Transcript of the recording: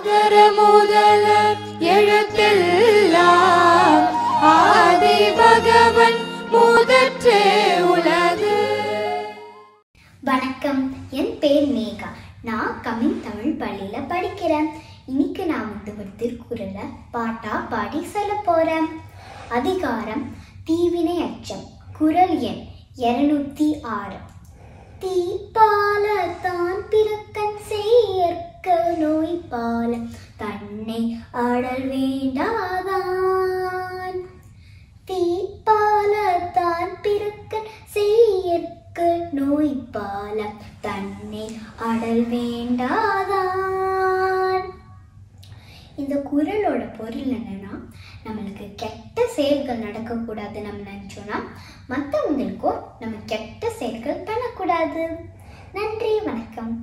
அகர முதல எழுத்தெல்லாம் ஆதி பகவன் முதற்றே உலகு வணக்கம் என் பேர் மேகா நான் கமிங் தமிழ் பள்ளியில படிக்கிறேன் இன்னைக்கு நான் வந்து ஒரு திருக்குறளை பாட்டா பாடி சொல்ல போறேன் அதிகாரம் தீவினை அச்சம் குரல் எண் இருநூத்தி ஆறு தீப்பால தான் பிறக்கன் செய்யற்க நோய் பால தன்னை அடல் வேண்டாதான் தீப்பால தான் பிறக்கன் செய்யற்க நோய் பால தன்னை அடல் வேண்டாதான் இந்த குரலோட பொருள் என்னன்னா நம்மளுக்கு கெட்ட செயல்கள் நடக்கக்கூடாது நம்ம நினச்சோன்னா மற்றவங்களுக்கும் நம்ம கெட்ட செயல்கள் பண்ணக்கூடாது நன்றி வணக்கம்